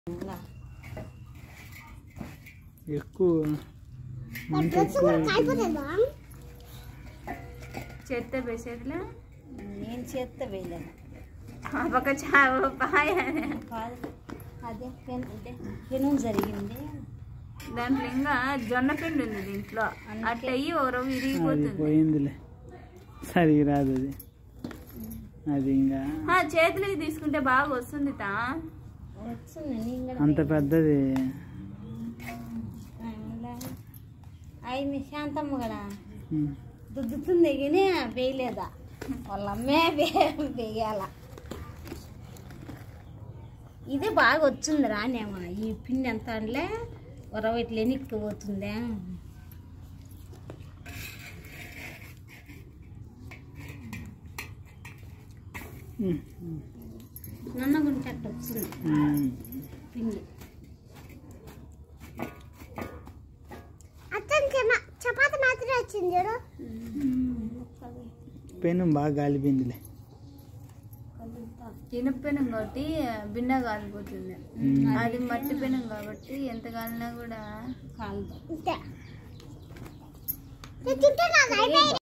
ఎక్కువ మంట ఎక్కువ చేత్తే బేసేదిలే నేను చేత్త వేయలేను ఆ పక్క చావ పాయ కాదు అదే పెన్ అదే పెను జరిగింది దాంట్లో ఇంకా జొన్న పిండి ఉంది దీంట్లో అట్ట అయ్యి ఓరో అది విరిగిపోతుంది పోయిందిలే సరిగా రాదు అది అది ఇంకా ఆ, చేతులకి తీసుకుంటే బాగా వస్తుంది తా వచ్చింది నేను కూడా అంత పెద్దది అయింది శాంతమ్మ కూడా ఉమ్. దుద్దుతుంది కానీ వేయలేదా వాళ్ళ అమ్మే వేయాల ఇది బాగా వచ్చింది రానేమో ఈ పిండి ఎంత అంటే ఉరవైట్లు ఎనిక్కి పోతుందా ఉమ్. నన్నగుంటే అట్ట వచ్చింది ఉమ్. పిండి చపాతి మాత్రమే వచ్చింది చూడు పెను బాగా గాలిపోయిందిలే ఇనుపెనం కాబట్టి బిన్న కాలిపోతుంది అది మట్టి పెనం కాబట్టి ఎంత కాలినా కూడా కాలుదా ఇంతే. నేను తింటే నాకు అయిపోయింది